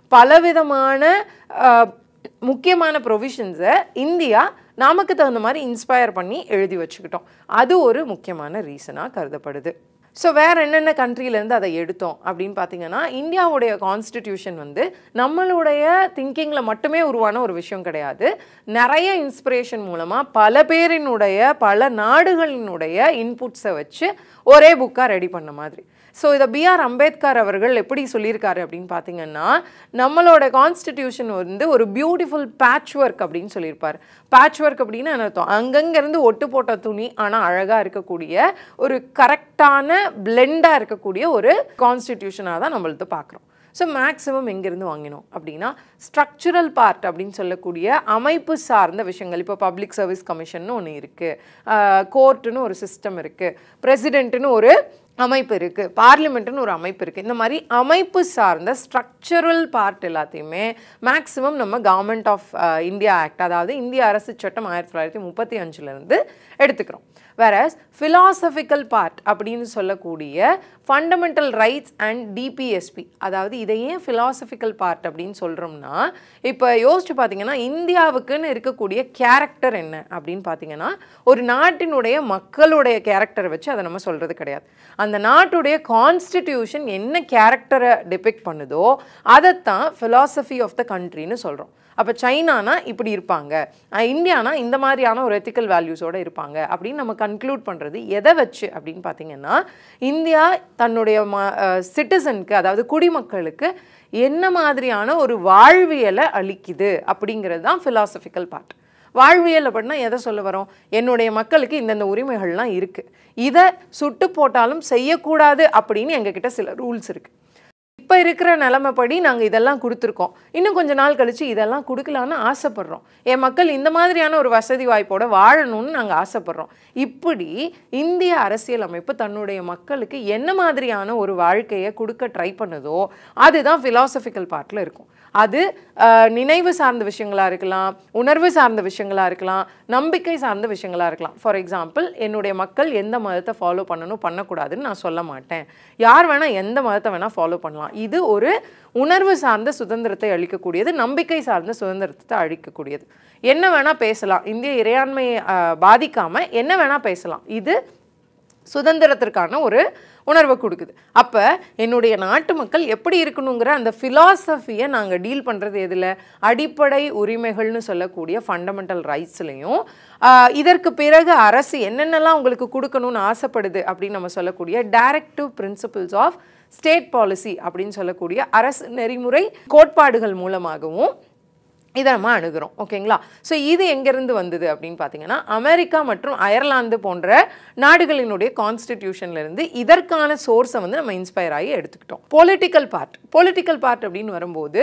பலவிதமான அஹ், முக்கியமான ப்ரொவிஷன்ஸை இந்தியா நமக்கு தகுந்த மாதிரி இன்ஸ்பயர் பண்ணி எழுதி வச்சுக்கிட்டோம் அது ஒரு முக்கியமான ரீசனாக கருதப்படுது ஸோ வேறு என்னென்ன கண்ட்ரிலேருந்து அதை எடுத்தோம் அப்படின்னு பார்த்தீங்கன்னா இந்தியாவுடைய கான்ஸ்டிடியூஷன் வந்து நம்மளுடைய திங்கிங்கில் மட்டுமே உருவான ஒரு விஷயம் கிடையாது நிறைய இன்ஸ்பிரேஷன் மூலமாக பல பேரினுடைய பல நாடுகளினுடைய இன்புட்ஸை வச்சு ஒரே புக்காக ரெடி பண்ண மாதிரி ஸோ இதை பிஆர் அம்பேத்கர் அவர்கள் எப்படி சொல்லியிருக்காரு அப்படின்னு பார்த்தீங்கன்னா நம்மளோட கான்ஸ்டிடியூஷன் வந்து ஒரு பியூட்டிஃபுல் பேட்ச் ஒர்க் அப்படின்னு சொல்லியிருப்பார் பேட்ச் ஒர்க் அப்படின்னு என்ன அர்த்தம் அங்கங்கேருந்து ஒட்டு போட்ட துணி ஆனால் அழகாக இருக்கக்கூடிய ஒரு கரெக்டான பிளெண்டாக இருக்கக்கூடிய ஒரு கான்ஸ்டிடியூஷனாக தான் நம்மளது பார்க்குறோம் ஸோ மேக்ஸிமம் எங்கேருந்து வாங்கினோம் அப்படின்னா ஸ்ட்ரக்சுரல் பார்ட் அப்படின்னு சொல்லக்கூடிய அமைப்பு சார்ந்த விஷயங்கள் இப்போ பப்ளிக் சர்வீஸ் கமிஷன்னு ஒன்று இருக்குது கோர்ட்டுன்னு ஒரு சிஸ்டம் இருக்குது பிரசிடென்ட்டுன்னு ஒரு அமைப்பு இருக்குது பார்லிமெண்ட்டுன்னு ஒரு அமைப்பு இருக்குது இந்த மாதிரி அமைப்பு சார்ந்த ஸ்ட்ரக்சரல் பார்ட் எல்லாத்தையுமே மேக்ஸிமம் நம்ம கவர்மெண்ட் ஆஃப் இந்தியா ஆக்ட் அதாவது இந்திய அரசு சட்டம் ஆயிரத்தி தொள்ளாயிரத்தி முப்பத்தி அஞ்சுலேருந்து எடுத்துக்கிறோம் வேற philosophical பார்ட் அப்படின்னு சொல்லக்கூடிய ஃபண்டமெண்டல் ரைட்ஸ் அண்ட் டிபிஎஸ்பி அதாவது இதை ஏன் philosophical பார்ட் அப்படின்னு சொல்கிறோம்னா இப்போ யோசிச்சு பார்த்தீங்கன்னா இந்தியாவுக்குன்னு இருக்கக்கூடிய கேரக்டர் என்ன அப்படின்னு பார்த்தீங்கன்னா ஒரு நாட்டினுடைய மக்களுடைய கேரக்டரை வச்சு அதை நம்ம சொல்கிறது கிடையாது அந்த நாட்டுடைய கான்ஸ்டிடியூஷன் என்ன கேரக்டரை டிபிக்ட் பண்ணுதோ அதைத்தான் philosophy ஆஃப் த கண்ட்ரின்னு சொல்கிறோம் அப்போ சைனானா இப்படி இருப்பாங்க அஹ் இந்தியானா இந்த மாதிரியான ஒரு எத்திக்கல் வேல்யூஸோட இருப்பாங்க அப்படின்னு நம்ம கன்க்ளூட் பண்ணுறது எதை வச்சு அப்படின்னு பார்த்தீங்கன்னா இந்தியா தன்னுடைய ம சிட்டிசனுக்கு அதாவது குடிமக்களுக்கு என்ன மாதிரியான ஒரு வாழ்வியலை அளிக்குது அப்படிங்கிறது தான் philosophical பார்ட் வாழ்வியல் அப்படின்னா எதை சொல்ல வரோம் என்னுடைய மக்களுக்கு இந்தந்த உரிமைகள்லாம் இருக்குது இதை சுட்டு போட்டாலும் செய்யக்கூடாது அப்படின்னு எங்ககிட்ட சில ரூல்ஸ் இருக்குது இப்போ இருக்கிற நிலைமைப்படி நாங்கள் இதெல்லாம் கொடுத்துருக்கோம் இன்னும் கொஞ்ச நாள் கழிச்சு இதெல்லாம் கொடுக்கலான்னு ஆசைப்படுறோம் என் மக்கள் இந்த மாதிரியான ஒரு வசதி வாய்ப்போட வாழணும்னு நாங்கள் ஆசைப்படுறோம் இப்படி இந்திய அரசியலமைப்பு தன்னுடைய மக்களுக்கு என்ன மாதிரியான ஒரு வாழ்க்கையை கொடுக்க ட்ரை பண்ணுதோ அதுதான் philosophical பார்ட்டில் இருக்கும் அது அஹ், நினைவு சார்ந்த விஷயங்களாக இருக்கலாம் உணர்வு சார்ந்த விஷயங்களாக இருக்கலாம் நம்பிக்கை சார்ந்த விஷயங்களாக இருக்கலாம் ஃபார் எக்ஸாம்பிள் என்னுடைய மக்கள் எந்த மதத்தை ஃபாலோ பண்ணணும் பண்ணக்கூடாதுன்னு நான் சொல்ல மாட்டேன் யார் வேணால் எந்த மதத்தை வேணால் ஃபாலோ பண்ணலாம் இது ஒரு உணர்வு சார்ந்த சுதந்திரத்தை அளிக்கக்கூடியது நம்பிக்கை சார்ந்த சுதந்திரத்தை அளிக்கக்கூடியது என்ன வேணால் பேசலாம் இந்திய இறையாண்மையை அஹ், பாதிக்காம என்ன வேணால் பேசலாம் இது சுதந்திரத்திற்கான ஒரு உணர்வை கொடுக்குது அப்போ என்னுடைய நாட்டு மக்கள் எப்படி இருக்கணுங்கிற அந்த ஃபிலாசபியை நாங்கள் டீல் பண்ணுறது எதில் அடிப்படை உரிமைகள்னு சொல்லக்கூடிய ஃபண்டமெண்டல் ரைட்ஸ்லையும் இதற்கு பிறகு அரசு என்னென்னலாம் உங்களுக்கு கொடுக்கணும்னு ஆசைப்படுது அப்படின்னு நம்ம சொல்லக்கூடிய directive principles of state policy அப்படின்னு சொல்லக்கூடிய அரசு நெறிமுறை கோட்பாடுகள் மூலமாகவும் இதை நம்ம அணுகிறோம் ஓகேங்களா ஸோ இது எங்கேருந்து வந்தது அப்படின்னு பார்த்தீங்கன்னா அமெரிக்கா மற்றும் அயர்லாந்து போன்ற நாடுகளினுடைய கான்ஸ்டிடியூஷன்ல இருந்து இதற்கான சோர்ஸை வந்து நம்ம இன்ஸ்பயர் ஆகி எடுத்துக்கிட்டோம் பொலிட்டிக்கல் பார்ட் பொலிட்டிக்கல் பார்ட் அப்படின்னு வரும்போது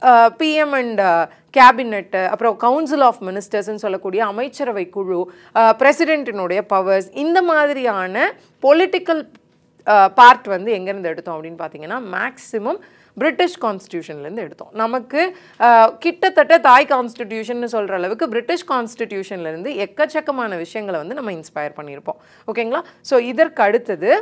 பிஎம் அண்ட் கேபினெட் அப்புறம் கவுன்சில் ஆஃப் மினிஸ்டர்ஸ்னு சொல்லக்கூடிய அமைச்சரவை குழு பிரசிடென்ட்டினுடைய பவர்ஸ் இந்த மாதிரியான பொலிட்டிக்கல் பார்ட் வந்து எங்கேருந்து எடுத்தோம் அப்படின்னு பார்த்தீங்கன்னா மேக்ஸிமம் பிரிட்டிஷ் கான்ஸ்டியூஷன்லேருந்து எடுத்தோம் நமக்கு அஹ், கிட்டத்தட்ட தாய் கான்ஸ்டிடியூஷன் சொல்கிற அளவுக்கு பிரிட்டிஷ் கான்ஸ்டிடியூஷன்லேருந்து எக்கச்சக்கமான விஷயங்களை வந்து நம்ம இன்ஸ்பயர் பண்ணியிருப்போம் ஓகேங்களா ஸோ இதற்கு அடுத்தது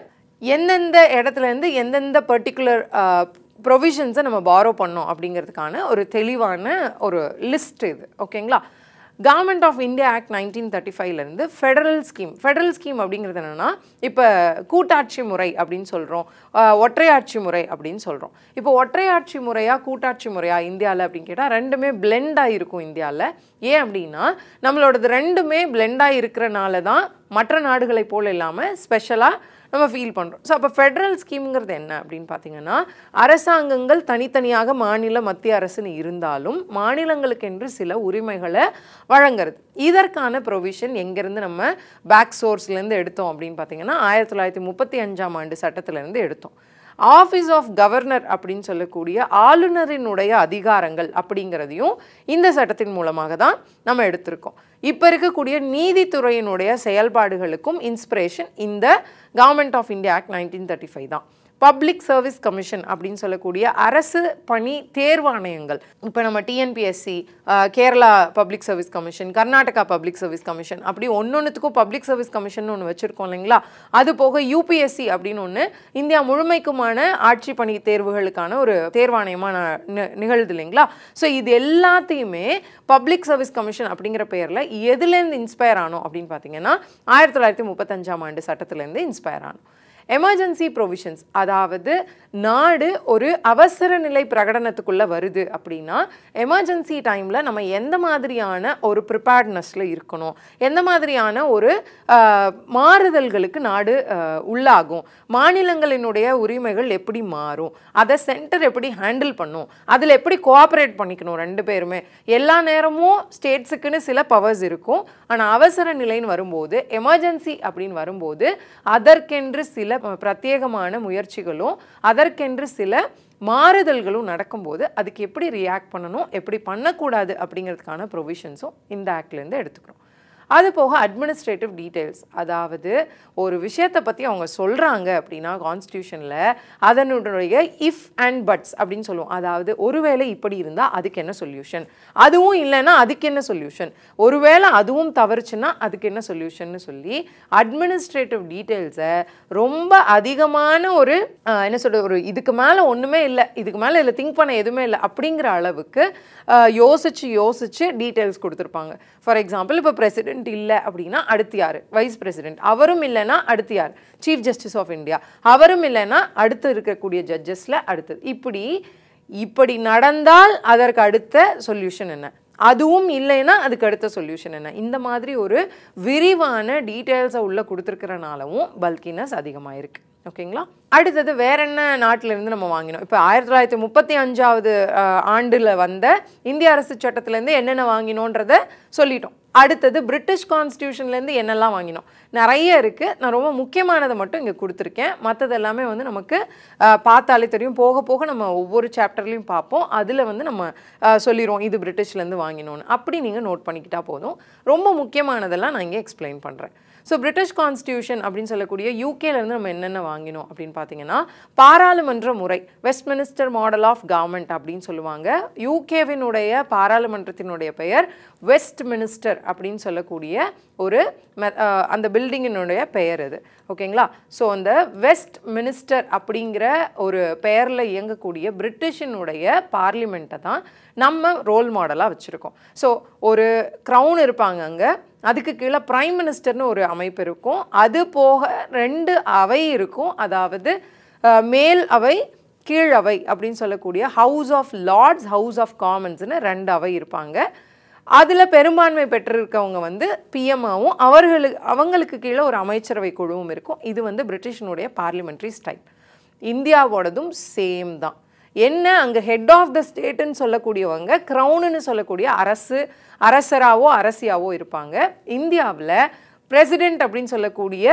எந்தெந்த இடத்துல இருந்து எந்தெந்த பர்டிகுலர் ப்ரொவிஷன்ஸை நம்ம பாரோ பண்ணோம் அப்படிங்கிறதுக்கான ஒரு தெளிவான ஒரு லிஸ்ட் இது ஓகேங்களா Government of India Act nineteen thirty ஃபைவ்லேருந்து ஃபெடரல் ஸ்கீம் ஃபெடரல் ஸ்கீம் அப்படிங்கிறது என்னென்னா இப்போ கூட்டாட்சி முறை அப்படின்னு சொல்கிறோம் ஒற்றையாட்சி முறை அப்படின்னு சொல்கிறோம் இப்போ ஒற்றையாட்சி முறையா கூட்டாட்சி முறையா இந்தியாவில் அப்படின்னு கேட்டால் ரெண்டுமே பிளெண்டாக இருக்கும் இந்தியாவில் ஏன் அப்படின்னா நம்மளோடது ரெண்டுமே பிளெண்டாக இருக்கிறனால தான் மற்ற நாடுகளை போல் இல்லாமல் ஸ்பெஷலாக நம்ம ஃபீல் பண்ணுறோம் ஸோ அப்போ ஃபெடரல் ஸ்கீம்ங்கிறது என்ன அப்படின்னு பார்த்தீங்கன்னா அரசாங்கங்கள் தனித்தனியாக மாநில மத்திய அரசுன்னு இருந்தாலும் மாநிலங்களுக்கென்று சில உரிமைகளை வழங்குறது இதற்கான ப்ரொவிஷன் எங்கேருந்து நம்ம பேக் சோர்ஸ்லேருந்து எடுத்தோம் அப்படின்னு பார்த்தீங்கன்னா ஆயிரத்தி தொள்ளாயிரத்தி முப்பத்தி அஞ்சாம் ஆண்டு சட்டத்திலேருந்து எடுத்தோம் ஆஃபீஸ் ஆஃப் கவர்னர் அப்படின்னு சொல்லக்கூடிய ஆளுநரினுடைய அதிகாரங்கள் அப்படிங்கிறதையும் இந்த சட்டத்தின் மூலமாக தான் நம்ம எடுத்திருக்கோம் இப்போ இருக்கக்கூடிய நீதித்துறையினுடைய செயல்பாடுகளுக்கும் இன்ஸ்பிரேஷன் இந்த Government of India Act nineteen thirty five தான் பப்ளிக் சர்வீஸ் கமிஷன் அப்படின்னு சொல்லக்கூடிய அரசு பணி தேர்வாணையங்கள் இப்போ நம்ம TNPSC Kerala public service commission Karnataka public service commission அப்படி ஒன்னொன்றுத்துக்கும் பப்ளிக் சர்வீஸ் கமிஷன் ஒன்று வச்சுருக்கோம் இல்லைங்களா அது போக யூபிஎஸ்சி அப்படின்னு ஒன்று இந்தியா முழுமைக்குமான ஆட்சி பணி தேர்வுகளுக்கான ஒரு தேர்வாணையமாக நிகழுது இல்லைங்களா ஸோ இது எல்லாத்தையுமே பப்ளிக் சர்வீஸ் கமிஷன் அப்படிங்கிற பேரில் எதுலேருந்து இன்ஸ்பயர் ஆனோம் அப்படின்னு பார்த்தீங்கன்னா ஆயிரத்தி தொள்ளாயிரத்தி முப்பத்தஞ்சாம் ஆண்டு சட்டத்திலேருந்து இன்ஸ்பயர் ஆனோம் எமர்ஜென்சி ப்ரொவிஷன்ஸ் அதாவது நாடு ஒரு அவசர நிலை பிரகடனத்துக்குள்ளே வருது அப்படின்னா எமர்ஜென்சி டைமில் நம்ம எந்த மாதிரியான ஒரு ப்ரிப்பேர்ட்னஸில் இருக்கணும் எந்த மாதிரியான ஒரு ஆஹ், மாறுதல்களுக்கு நாடு ஆஹ், உள்ளாகும் மாநிலங்களினுடைய உரிமைகள் எப்படி மாறும் அதை சென்டர் எப்படி ஹேண்டில் பண்ணும் அதில் எப்படி கோஆப்ரேட் பண்ணிக்கணும் ரெண்டு பேருமே எல்லா நேரமும் ஸ்டேட்ஸுக்குன்னு சில பவர்ஸ் இருக்கும் ஆனால் அவசர நிலைன்னு வரும்போது எமர்ஜென்சி அப்படின்னு வரும்போது அதற்கென்று சில ப- பிரத்யேகமான முயற்சிகளும் அதற்கென்று சில மாறுதல்களும் நடக்கும்போது அதுக்கு எப்படி ரியாக்ட் பண்ணணும் எப்படி பண்ணக்கூடாது அப்படிங்கிறதுக்கான ப்ரொவிஷன்ஸும் இந்த ஆக்ட்லேருந்து எடுத்துக்கிறோம் அது போக அட்மினிஸ்ட்ரேட்டிவ் டீட்டெயில்ஸ் அதாவது ஒரு விஷயத்தை பற்றி அவங்க சொல்கிறாங்க அப்படின்னா கான்ஸ்டியூஷனில் அதனுடைய இஃப் அண்ட் பட்ஸ் அப்படின்னு சொல்லுவோம் அதாவது ஒருவேளை இப்படி இருந்தால் அதுக்கு என்ன சொல்யூஷன் அதுவும் இல்லைன்னா அதுக்கு என்ன சொல்யூஷன் ஒருவேளை அதுவும் தவறுச்சுன்னா அதுக்கு என்ன சொல்யூஷன்னு சொல்லி அட்மினிஸ்ட்ரேட்டிவ் டீட்டெயில்ஸை ரொம்ப அதிகமான ஒரு ஆஹ், என்ன சொல்கிறது ஒரு இதுக்கு மேலே ஒன்றுமே இல்லை இதுக்கு மேலே இதில் திங்க் பண்ண எதுவுமே இல்லை அப்படிங்கிற அளவுக்கு ஆஹ், யோசிச்சு யோசிச்சு டீட்டெயில்ஸ் கொடுத்துருப்பாங்க ஃபார் எக்ஸாம்பிள் இப்போ பிரசிடென்ட் இல்லை அப்படின்னா அடுத்து யார் வைஸ் பிரசிடென்ட் அவரும் இல்லைன்னா அடுத்து யார் சீஃப் ஜஸ்டிஸ் ஆஃப் இந்தியா அவரும் இல்லைன்னா அடுத்து இருக்கக்கூடிய ஜட்ஜஸில் அடுத்தது இப்படி இப்படி நடந்தால் அதற்கு அடுத்த சொல்யூஷன் என்ன அதுவும் இல்லைன்னா அதுக்கு அடுத்த சொல்யூஷன் என்ன இந்த மாதிரி ஒரு விரிவான டீட்டெயில்ஸை உள்ளே கொடுத்துருக்கறனாலவும் பல்கினஸ் அதிகமாக இருக்கு ஓகேங்களா அடுத்தது வேற என்ன நாட்டுல இருந்து நம்ம வாங்கினோம் இப்போ ஆயிரத்தி தொள்ளாயிரத்தி முப்பத்தி அஞ்சாவது ஆண்டில் வந்த இந்திய அரசு சட்டத்திலேருந்து என்னென்ன வாங்கினோன்றத சொல்லிட்டோம் அடுத்தது பிரிட்டிஷ் கான்ஸ்டியூஷன்லேருந்து என்னெல்லாம் வாங்கினோம் நிறைய இருக்குது நான் ரொம்ப முக்கியமானதை மட்டும் இங்கே கொடுத்துருக்கேன் மற்றது எல்லாமே வந்து நமக்கு அஹ், பார்த்தாலே தெரியும் போக போக நம்ம ஒவ்வொரு சாப்டர்லையும் பார்ப்போம் அதில் வந்து நம்ம அஹ், சொல்லிடுவோம் இது பிரிட்டிஷ்லேருந்து வாங்கினோன்னு அப்படி நீங்கள் நோட் பண்ணிக்கிட்டா போதும் ரொம்ப முக்கியமானதெல்லாம் நான் இங்கே எக்ஸ்பிளைன் பண்ணுறேன் ஸோ பிரிட்டிஷ் கான்ஸ்டியூஷன் அப்படின்னு சொல்லக்கூடிய யூகேலேருந்து நம்ம என்னென்ன வாங்கினோம் அப்படின்னு பார்த்தீங்கன்னா பாராளுமன்ற முறை வெஸ்ட்மினிஸ்டர் மாடல் ஆஃப் கவர்மெண்ட் அப்படின்னு சொல்லுவாங்க யூகேவினுடைய பாராளுமன்றத்தினுடைய பெயர் வெஸ்ட் மினிஸ்டர் அப்படின்னு சொல்லக்கூடிய ஒரு மெ- அஹ் அந்த பில்டிங்கினுடைய பெயர் இது ஓகேங்களா ஸோ அந்த வெஸ்ட் மினிஸ்டர் அப்படிங்கிற ஒரு பெயரில் இயங்கக்கூடிய பிரிட்டிஷினுடைய பார்லிமெண்ட்டை தான் நம்ம ரோல் மாடலாக வச்சுருக்கோம் ஸோ ஒரு க்ரௌன் இருப்பாங்க அங்கே அதுக்கு கீழே பிரைம் மினிஸ்டர்னு ஒரு அமைப்பு இருக்கும் அது போக ரெண்டு அவை இருக்கும் அதாவது அஹ், மேல் அவை கீழ் அவை அப்படின்னு சொல்லக்கூடிய House of Lords House of காமன்ஸ்னு ரெண்டு அவை இருப்பாங்க அதில் பெரும்பான்மை பெற்றிருக்கவங்க வந்து பிஎம்ஆவும் அவர்களுக்கு அவங்களுக்கு கீழே ஒரு அமைச்சரவை குழுவும் இருக்கும் இது வந்து பிரிட்டிஷினுடைய பார்லிமெண்ட்ரி ஸ்டைல் இந்தியாவோடதும் சேம் தான் என்ன அங்கே ஹெட் ஆஃப் த ஸ்டேட்டுன்னு சொல்லக்கூடியவங்க க்ரௌனுன்னு சொல்லக்கூடிய அரசு அரசராவோ அரசியாவோ இருப்பாங்க இந்தியாவில் பிரசிடென்ட் அப்படின்னு சொல்லக்கூடிய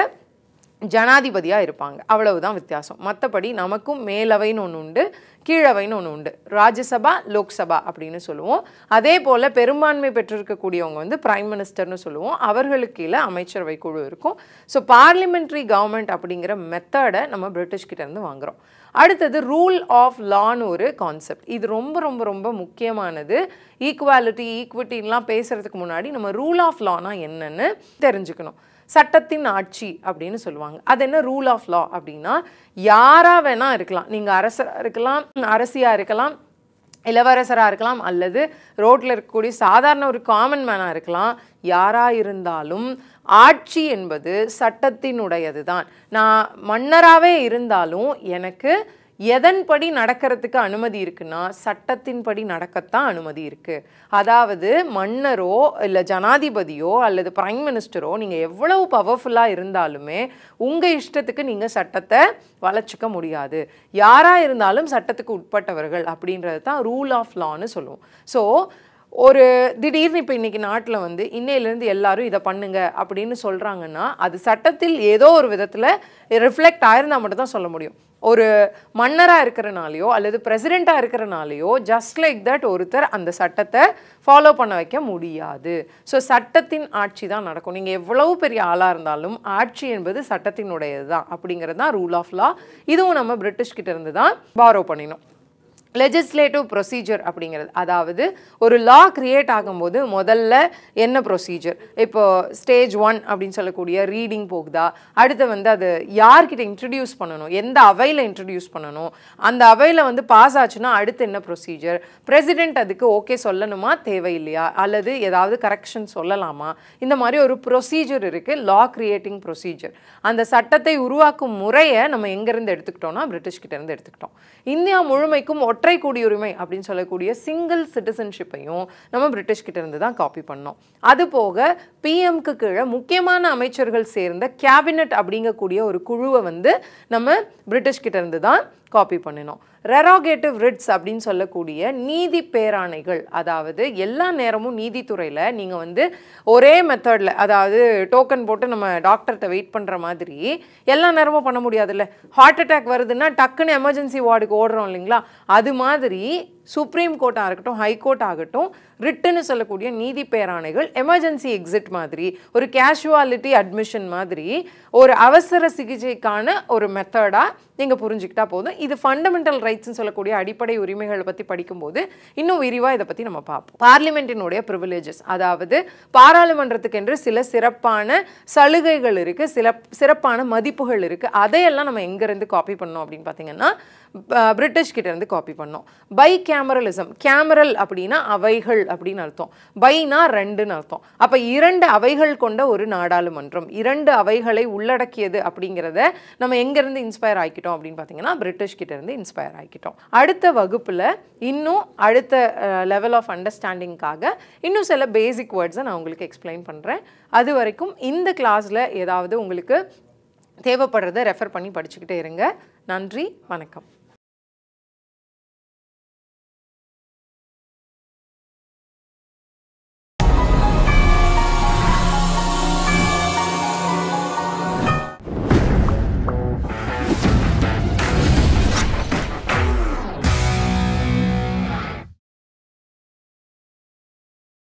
ஜனாதிபதியாக இருப்பாங்க அவ்வளவுதான் வித்தியாசம் மற்றபடி நமக்கும் மேலவைன்னு ஒன்று உண்டு கீழவைன்னு ஒன்று உண்டு ராஜ்யசபா லோக்சபா அப்படின்னு சொல்லுவோம் அதே போல் பெரும்பான்மை பெற்றிருக்கக்கூடியவங்க வந்து பிரைம் மினிஸ்டர்னு சொல்லுவோம் அவர்களுக்கு கீழே அமைச்சரவை குழு இருக்கும் ஸோ பார்லிமெண்ட்ரி கவர்மெண்ட் அப்படிங்கிற மெத்தடை நம்ம பிரிட்டிஷ் கிட்ட இருந்து வாங்குறோம் அடுத்தது ரூல் ஆஃப் லான்னு ஒரு கான்செப்ட் இது ரொம்ப ரொம்ப ரொம்ப முக்கியமானது ஈக்குவாலிட்டி ஈக்விட்டின்லாம் பேசுகிறதுக்கு முன்னாடி நம்ம ரூல் ஆஃப் லானா என்னன்னு தெரிஞ்சுக்கணும் சட்டத்தின் ஆட்சி அப்படின்னு சொல்லுவாங்க அது என்ன ரூல் ஆஃப் லா அப்படின்னா யாரா வேணா இருக்கலாம் நீங்க அரசராக இருக்கலாம் அரசியா இருக்கலாம் இளவரசராக இருக்கலாம் அல்லது ரோட்டில் இருக்கக்கூடிய சாதாரண ஒரு காமன் மேனாக இருக்கலாம் யாராக இருந்தாலும் ஆட்சி என்பது சட்டத்தினுடையது தான் நான் மன்னராகவே இருந்தாலும் எனக்கு எதன்படி நடக்கிறதுக்கு அனுமதி இருக்குன்னா சட்டத்தின்படி நடக்கத்தான் அனுமதி இருக்கு அதாவது மன்னரோ இல்லை ஜனாதிபதியோ அல்லது பிரைம் மினிஸ்டரோ நீங்கள் எவ்வளவு பவர்ஃபுல்லாக இருந்தாலுமே உங்கள் இஷ்டத்துக்கு நீங்கள் சட்டத்தை வளைச்சிக்க முடியாது யாராக இருந்தாலும் சட்டத்துக்கு உட்பட்டவர்கள் அப்படின்றது தான் ரூல் ஆஃப் லான்னு சொல்லுவோம் ஸோ ஒரு திடீர்னு இப்போ இன்னைக்கு நாட்டில் வந்து இன்னையிலேருந்து எல்லாரும் இதை பண்ணுங்க அப்படின்னு சொல்கிறாங்கன்னா அது சட்டத்தில் ஏதோ ஒரு விதத்தில் ரிஃப்ளெக்ட் ஆயிருந்தால் மட்டும் தான் சொல்ல முடியும் ஒரு மன்னராக இருக்கிறனாலையோ அல்லது பிரசிடெண்ட்டாக இருக்கிறனாலையோ ஜஸ்ட் லைக் தட் ஒருத்தர் அந்த சட்டத்தை ஃபாலோ பண்ண வைக்க முடியாது ஸோ சட்டத்தின் ஆட்சி தான் நடக்கும் நீங்கள் எவ்வளவு பெரிய ஆளாக இருந்தாலும் ஆட்சி என்பது சட்டத்தினுடையது தான் அப்படிங்கிறது தான் ரூல் ஆஃப் லா இதுவும் நம்ம பிரிட்டிஷ் கிட்ட இருந்து தான் பாரோ பண்ணினோம் லெஜிஸ்லேட்டிவ் ப்ரொசீஜர் அப்படிங்கிறது அதாவது ஒரு லா கிரியேட் ஆகும்போது முதல்ல என்ன ப்ரொசீஜர் இப்போ ஸ்டேஜ் ஒன் அப்படின்னு சொல்லக்கூடிய ரீடிங் போகுதா அடுத்து வந்து அது யார்கிட்ட இன்ட்ரடியூஸ் பண்ணணும் எந்த அவையில் இன்ட்ரடியூஸ் பண்ணணும் அந்த அவையில் வந்து பாஸ் ஆச்சுன்னா அடுத்து என்ன ப்ரொசீஜர் பிரசிடென்ட் அதுக்கு ஓகே சொல்லணுமா தேவையில்லையா அல்லது ஏதாவது கரெக்ஷன் சொல்லலாமா இந்த மாதிரி ஒரு ப்ரொசீஜர் இருக்குது லா கிரியேட்டிங் ப்ரொசீஜர் அந்த சட்டத்தை உருவாக்கும் முறையை நம்ம எங்கேருந்து எடுத்துக்கிட்டோம்னா பிரிட்டிஷ் கிட்ட இருந்து எடுத்துக்கிட்டோம் இந்தியா முழுமைக்கும் ஒற்றை குடியுரிமை அப்படின்னு சொல்லக்கூடிய சிங்கிள் சிட்டிசன்ஷிப்பையும் நம்ம பிரிட்டிஷ் கிட்ட இருந்து தான் காப்பி பண்ணோம் அது போக பிஎம்க்கு கீழே முக்கியமான அமைச்சர்கள் சேர்ந்த கேபினட் அப்படிங்கக்கூடிய ஒரு குழுவை வந்து நம்ம பிரிட்டிஷ் கிட்ட இருந்து தான் காப்பி பண்ணினோம் ரெராகேட்டிவ் ரிட்ஸ் அப்படின்னு சொல்லக்கூடிய நீதி பேராணைகள் அதாவது எல்லா நேரமும் நீதித்துறையில் நீங்கள் வந்து ஒரே மெத்தடில் அதாவது டோக்கன் போட்டு நம்ம டாக்டர்கிட்ட வெயிட் பண்ணுற மாதிரி எல்லா நேரமும் பண்ண முடியாதுல்ல ஹார்ட் அட்டாக் வருதுன்னா டக்குன்னு எமர்ஜென்சி வார்டுக்கு ஓடுறோம் இல்லைங்களா அது மாதிரி சுப்ரீம் கோர்ட்டாக இருக்கட்டும் ஹைகோர்ட் ஆகட்டும் ரிட்டுன்னு சொல்லக்கூடிய நீதி பேராணைகள் எமர்ஜென்சி எக்ஸிட் மாதிரி ஒரு கேஷுவாலிட்டி அட்மிஷன் மாதிரி ஒரு அவசர சிகிச்சைக்கான ஒரு மெத்தடாக நீங்கள் புரிஞ்சுக்கிட்டா போதும் இது ஃபண்டமெண்டல் ரைட்ஸ்னு சொல்லக்கூடிய அடிப்படை உரிமைகளை பற்றி படிக்கும்போது இன்னும் விரிவாக இதை பற்றி நம்ம பார்ப்போம் பார்லிமெண்ட்டினுடைய ப்ரிவிலேஜஸ் அதாவது பாராளுமன்றத்துக்கென்று சில சிறப்பான சலுகைகள் இருக்குது சில சிறப்பான மதிப்புகள் இருக்குது அதையெல்லாம் நம்ம எங்கேருந்து காப்பி பண்ணோம் அப்படின்னு பார்த்தீங்கன்னா ப- பிரிட்டிஷ் கிட்ட இருந்து காப்பி பண்ணோம் பை கேமரலிசம் கேமரல் அப்படின்னா அவைகள் அப்படின்னு அர்த்தம் பைனா ரெண்டுன்னு அர்த்தம் அப்போ இரண்டு அவைகள் கொண்ட ஒரு நாடாளுமன்றம் இரண்டு அவைகளை உள்ளடக்கியது அப்படிங்கிறத நம்ம எங்கேருந்து இன்ஸ்பயர் ஆக்கிட்டோம் அப்படின்னு பார்த்தீங்கன்னா பிரிட்டிஷ் கிட்ட இருந்து இன்ஸ்பயர் ஆக்கிட்டோம் அடுத்த வகுப்பில் இன்னும் அடுத்த லெவல் ஆஃப் அண்டர்ஸ்டாண்டிங்காக இன்னும் சில பேசிக் வேர்ட்ஸை நான் உங்களுக்கு எக்ஸ்பிளைன் பண்ணுறேன் அது வரைக்கும் இந்த கிளாஸில் ஏதாவது உங்களுக்கு தேவைப்படுறத ரெஃபர் பண்ணி படிச்சுக்கிட்டே இருங்க நன்றி வணக்கம்